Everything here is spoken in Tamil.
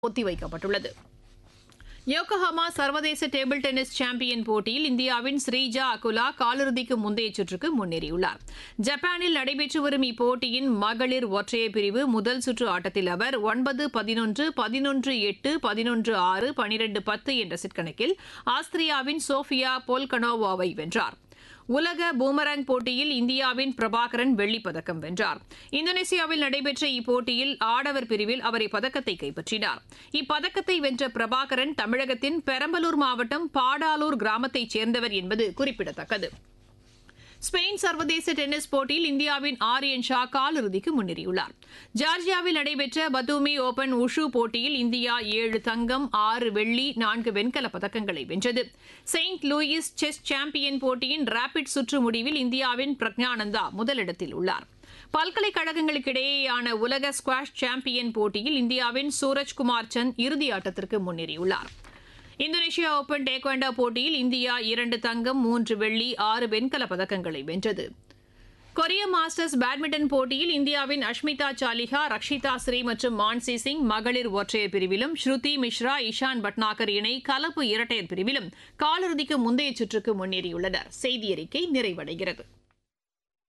ஒத்திவைக்கப்பட்டுள்ளது யோகோஹாமா சர்வதேச டேபிள் டென்னிஸ் சாம்பியன் போட்டியில் இந்தியாவின் ஸ்ரீஜா அகுலா காலிறுதிக்கு முந்தைய சுற்றுக்கு முன்னேறியுள்ளார் ஜப்பானில் நடைபெற்று வரும் இப்போட்டியின் மகளிர் ஒற்றையர் பிரிவு முதல் சுற்று ஆட்டத்தில் அவர் ஒன்பது பதினொன்று பதினொன்று எட்டு பதினொன்று ஆறு பனிரெண்டு பத்து என்ற செட் கணக்கில் ஆஸ்திரியாவின் சோஃபியா போல்கனோவாவை வென்றார் உலக பூமராங் போட்டியில் இந்தியாவின் பிரபாகரன் வெள்ளிப் பதக்கம் வென்றார் இந்தோனேசியாவில் நடைபெற்ற இப்போட்டியில் ஆடவர் பிரிவில் அவர் இப்பதக்கத்தை கைப்பற்றினார் இப்பதக்கத்தை வென்ற பிரபாகரன் தமிழகத்தின் பெரம்பலூர் மாவட்டம் பாடாலூர் கிராமத்தைச் சேர்ந்தவர் என்பது குறிப்பிடத்தக்கது ஸ்பெயின் சர்வதேச டென்னிஸ் போட்டியில் இந்தியாவின் ஆரியன் ஷா காலிறுதிக்கு முன்னேறியுள்ளார் ஜார்ஜியாவில் நடைபெற்ற பத்தூமி ஓபன் உஷு போட்டியில் இந்தியா ஏழு தங்கம் ஆறு வெள்ளி நான்கு வெண்கலப் பதக்கங்களை வென்றது செயின்ட் லூயிஸ் செஸ் சாம்பியன் போட்டியின் ரேபிட் சுற்று முடிவில் இந்தியாவின் பிரக்ஞானந்தா முதலிடத்தில் உள்ளார் பல்கலைக்கழகங்களுக்கிடையேயான உலக ஸ்குவாஷ் சாம்பியன் போட்டியில் இந்தியாவின் சூரஜ்குமார் சந்த் இறுதி ஆட்டத்திற்கு முன்னேறியுள்ளார் இந்தோனேஷியா ஓபன் டேக்வாண்டோ போட்டியில் இந்தியா இரண்டு தங்கம் மூன்று வெள்ளி ஆறு வெண்கல பதக்கங்களை வென்றது கொரிய மாஸ்டர்ஸ் பேட்மிண்டன் போட்டியில் இந்தியாவின் அஷ்மிதா சாலிஹா ரக்ஷிதா ஸ்ரீ மற்றும் மான்சி சிங் மகளிர் ஒற்றையர் பிரிவிலும் ஸ்ருதி மிஸ்ரா இஷான் பட்னாகர் இணை கலப்பு இரட்டையர் பிரிவிலும் காலிறுதிக்கு முந்தைய சுற்றுக்கு முன்னேறியுள்ளனர் செய்தி அறிக்கை நிறைவடைகிறது